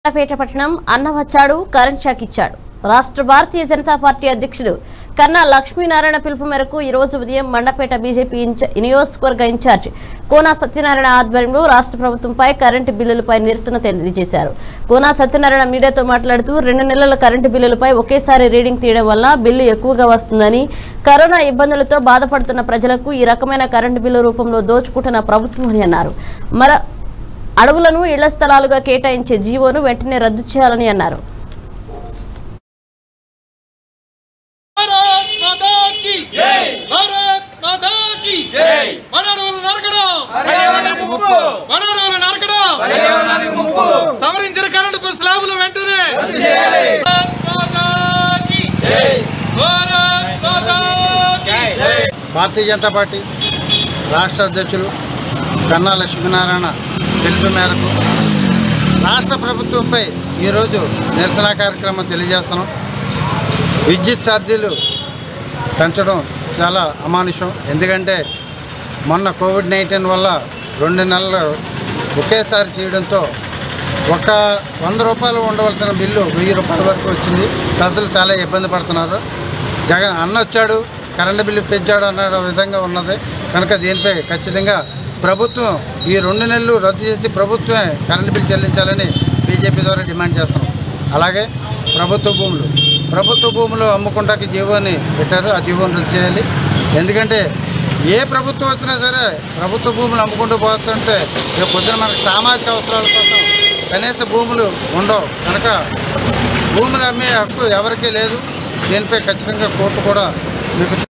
పేట పట్టణం అన్న వచ్చాడు కరెంట్ షాక్ ఇచ్చాడు రాష్ట్ర భారతీయ జనతా పార్టీ అధ్యక్షుడు కన్నా లక్ష్మీనారాయణ పిలుపు మేరకు ఈ రోజు ఉదయం మండపేట బీజేపీ ఇన్ఛ- నియోజకవర్గ ఇన్ఛార్జ్ కోనా సత్యనారాయణ ఆధ్వర్యంలో రాష్ట్ర ప్రభుత్వంపై కరెంటు బిల్లులపై నిరసన తెలియజేశారు కోనా సత్యనారాయణ మీడియాతో మాట్లాడుతూ రెండు నెలల కరెంటు బిల్లులపై ఒకేసారి రీడింగ్ తీయడం వల్ల బిల్లు ఎక్కువగా వస్తుందని కరోనా ఇబ్బందులతో బాధపడుతున్న ప్రజలకు ఈ రకమైన కరెంటు బిల్లు రూపంలో దోచుకుంటున్న ప్రభుత్వం అని అన్నారు మర అడవులను ఇళ్ల స్థలాలుగా కేటాయించే జీవోను వెంటనే రద్దు చేయాలని అన్నారు భారత్ మాతా కీ జై భారత్ మాతా కీ జై మనడోలు నరకడం పర్యావరణానికి ముప్పు మనడోలు నరకడం పర్యావరణానికి ముప్పు సవరించిన కరెంటు స్లాబులు వెంటనే చేయాలి భారత్ మాతా కీ జై భారత్ మాతా కీ జై భారతీయ జనతా పార్టీ రాష్ట్ర అధ్యక్షులు కన్నా లక్ష్మీనారాయణ పిలుపు మేరకు రాష్ట్ర ప్రభుత్వంపై ఈరోజు నిరసన కార్యక్రమం తెలియజేస్తున్నాం విద్యుత్ ఛార్జీలు పెంచడం చాలా అమానుషం ఎందుకంటే మొన్న కోవిడ్ నైన్టీన్ వల్ల రెండు నెలలు ఒకేసారి తీయడంతో ఒక వంద రూపాయలు ఉండవలసిన బిల్లు వెయ్యి రూపాయల వరకు వచ్చింది ప్రజలు చాలా ఇబ్బంది పడుతున్నారు జగన్ అన్న వచ్చాడు కరెంటు బిల్లు పెంచాడు అన్న విధంగా ఉన్నది కనుక దీనిపై ఖచ్చితంగా ప్రభుత్వం ఈ రెండు నెలలు రద్దు చేసి ప్రభుత్వమే కరెంటు బిల్లు చెల్లించాలని బీజేపీ ద్వారా డిమాండ్ చేస్తున్నాం అలాగే ప్రభుత్వ భూములు ప్రభుత్వ భూములు అమ్ముకుంటాకి జీవోని పెట్టారు ఆ జీవోని రద్దు చేయాలి ఎందుకంటే ఏ ప్రభుత్వం వచ్చినా సరే ప్రభుత్వ భూములు అమ్ముకుంటూ పోతుంటే రేపు పొద్దున మనకు సామాజిక అవసరాల కోసం కనీస భూములు ఉండవు కనుక భూములు అమ్మే హక్కు ఎవరికీ లేదు దీనిపై ఖచ్చితంగా కోర్టు కూడా మీకు